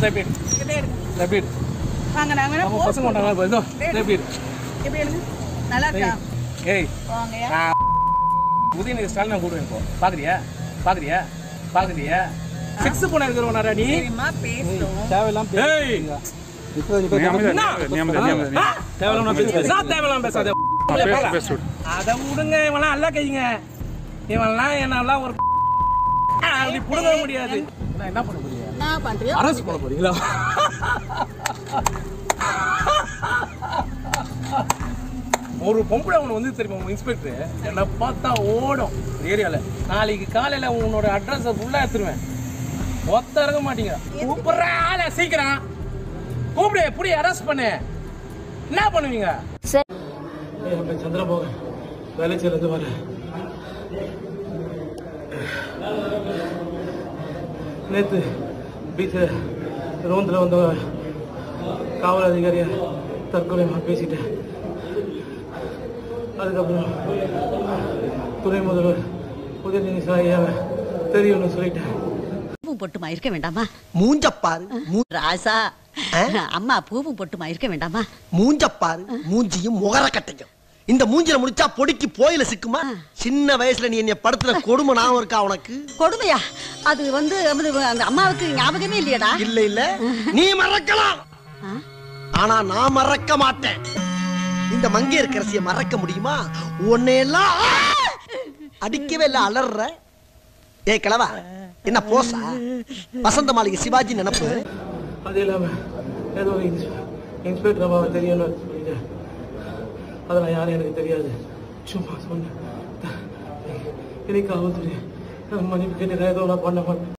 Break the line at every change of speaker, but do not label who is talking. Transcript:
இந்த எப்படி எடு.
இப்படி எடுங்க
இந்த எப்படி எடு.
வாங்க நாங்க வேணா
நம்ம
pose
பசங்க வந்தாங்க பாரு. இதோ, இந்த எப்படி எடு.
இப்படி எடுங்க நல்லா இருக்கா
ஏய்
வாங்கயா
நான் உதயநிதி ஸ்டாலின் நான் கூடுவேன் இப்போ பாக்குறியா பாக்குறியா பாக்குறியா சிக்ஸ் போன இருக்கிறவனாடா நீ
தெரியுமா பேசுறோம்
தேவையில்லாம்
ஏய்
இப்போ இப்போ
என்ன?
தேவையில்லாம்
நான் தேவையில்லாம் பேசாத அத விடுங்க இவன்லாம் அல்ல கைங்க இவன்லாம் என்னெல்லாம் ஒரு அப்படி புடுங்க முடியாது நான் என்ன பண்ண முடியும்
என்ன பண்றியோ
அரசு பண்ண போறீங்களா ஒரு பொம்பளை அவனு வந்து தெரியுமா உங்க இன்ஸ்பெக்டர் என்னை பார்த்தா ஓடும் ஏரியால நாளைக்கு காலையில உன்னோட அட்ரஸை ஃபுல்லா எடுத்துருவேன் ஒத்த இறங்க மாட்டீங்க கூப்பிடுற ஆளை சீக்கிரம் கூப்பிடு புடி அரெஸ்ட் பண்ணு என்ன பண்ணுவீங்க
என் பேர் சந்திரமோகன் வேலைச்சேர்ந்து வரேன் நேற்று பீச்சில் ரோந்தில் வந்த காவல் அதிகாரியை தற்கொலைமாக பேசிட்டேன் அதுக்கப்புறம் துணை முதல்வர் உதயநிதி ஸ்டாலின் தெரியும்னு சொல்லிட்டேன்
பூவும் பொட்டுமா இருக்க வேண்டாமா
மூஞ்சப்பாரு மூ-
ராசா அம்மா பூவும் பொட்டுமா இருக்க வேண்டாமா
மூஞ்சப்பாரு மூஞ்சியும் முகரக்கட்டையும் இந்த மூஞ்சில முடிச்சா பொடிக்கு போயில சிக்குமா சின்ன வயசுல நீ என்னை படத்துல கொடுமை ஞாபகம் இருக்கா உனக்கு
கொடுமையா அது வந்து அது அந்த அம்மாவுக்கு ஞாபகமே இல்லையடா
இல்ல இல்ல நீ மறக்கலாம்
ஆ?
ஆனா நான் மறக்க மாட்டேன் இந்த மங்கையர்க்கரசிய மறக்க முடியுமா உன்னையெல்லாம் அடிக்கவே இல்ல அலற ஏய் கிழவா என்ன போசா வசந்த மாளிகை சிவாஜி நினப்பு
அது இல்லாமல் ஏதோ இன்ஸ் இன்ஸ்பெக்டர் அம்மாவை தெரியும்னு சொல்லிட்டேன் அதெல்லாம் யாரும் எனக்கு தெரியாது சும்மா சொன்னேன் இன்னைக்கு காவல்துறை மன்னிப்பு கேட்டு ஏதோ நான் பண்ண மாட்டேன்